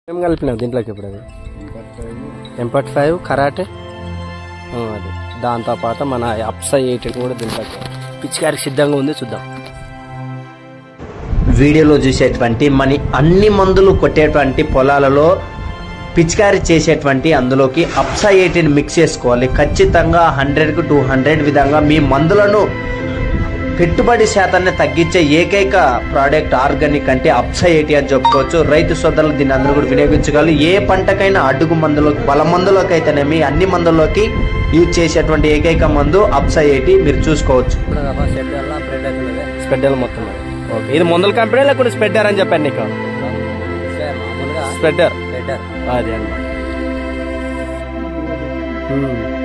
ఏం కలిపినావు దీంట్లోకి ఇప్పుడు అది ఎంపట్ ఫైవ్ కరాటే ఆ, అది దాంతో పాటు మన అప్సై ఎయిటీన్ కూడా దీంట్లోకి పిచ్చికారికి సిద్ధంగా ఉంది చూద్దాం వీడియోలో చూసేటువంటి మన అన్ని మందులు కొట్టేటువంటి పొలాలలో పిచికారీ చేసేటువంటి అందులోకి అప్సా ఎయిటీన్ మిక్స్ చేసుకోవాలి ఖచ్చితంగా హండ్రెడ్కి టూ హండ్రెడ్ విధంగా మీ మందులను పెట్టుబడి శాతాన్ని తగ్గించే ఏకైక ప్రోడక్ట్ ఆర్గానిక్ అంటే అప్సా ఎయిటీ అని చెప్పుకోవచ్చు రైతు సోదరులు దీన్ని అందరూ కూడా వినియోగించగలరు ఏ పంటకైనా అడ్డుగు మందులోకి బల మందులోకి అయితేనేమి అన్ని మందుల్లోకి యూజ్ చేసేటువంటి ఏకైక మందు అప్సా ఎయిటీ మీరు చూసుకోవచ్చు స్పెడ్డర్ మొత్తం అది. ఓకే ఇది మందుల కంపెనీ లేకుంటే స్పెడ్డర్ అని చెప్పాను నీకు స్పెడ్డర్ అది అన్నమాట